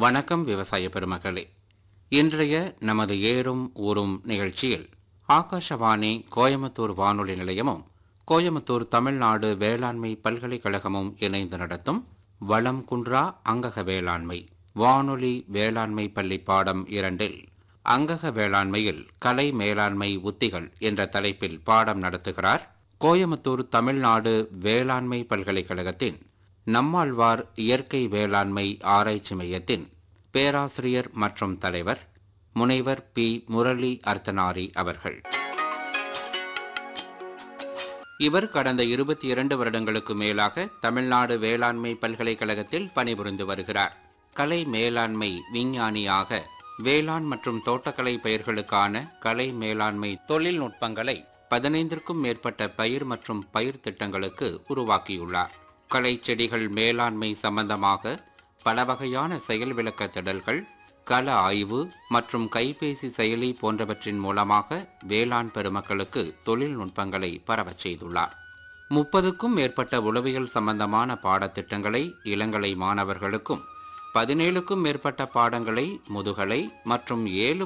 வணக்கம் விவசாய பெருமக்களே இன்றைய நமது ஏறும் ஊரும் நிகழ்ச்சியில் ஆகாஷவாணி கோயம்புத்தூர் வானொலி நிலையமும் கோயம்புத்தூர் தமிழ்நாடு வேளாண்மை பல்கலைக்கழகமும் இணைந்து நடத்தும் வளம் குன்றா அங்கக வேளாண்மை வானொலி வேளாண்மை பள்ளி பாடம் இரண்டில் அங்கக வேளாண்மையில் கலை மேலாண்மை உத்திகள் என்ற தலைப்பில் பாடம் நடத்துகிறார் கோயம்புத்தூர் தமிழ்நாடு வேளாண்மை பல்கலைக்கழகத்தின் நம்மாழ்வார் இயற்கை வேளாண்மை ஆராய்ச்சி மையத்தின் பேராசிரியர் மற்றும் தலைவர் முனைவர் பி முரளி அர்த்தனாரி அவர்கள் இவர் கடந்த இருபத்தி இரண்டு வருடங்களுக்கு மேலாக தமிழ்நாடு வேளாண்மை பல்கலைக்கழகத்தில் பணிபுரிந்து வருகிறார் கலை மேலாண்மை விஞ்ஞானியாக வேளாண் மற்றும் தோட்டக்கலை பயிர்களுக்கான கலை மேலாண்மை தொழில்நுட்பங்களை பதினைந்திற்கும் மேற்பட்ட பயிர் மற்றும் பயிர் திட்டங்களுக்கு உருவாக்கியுள்ளார் கலை செடிகள் மேலாண்மை சம்பந்தமாக பல வகையான செயல் விளக்க திடல்கள் கள ஆய்வு மற்றும் கைபேசி செயலி போன்றவற்றின் மூலமாக வேளாண் பெருமக்களுக்கு தொழில்நுட்பங்களை பரவச் செய்துள்ளார் முப்பதுக்கும் மேற்பட்ட உளவியல் சம்பந்தமான பாடத்திட்டங்களை இளங்கலை மாணவர்களுக்கும் பதினேழுக்கும் மேற்பட்ட பாடங்களை முதுகலை மற்றும் ஏழு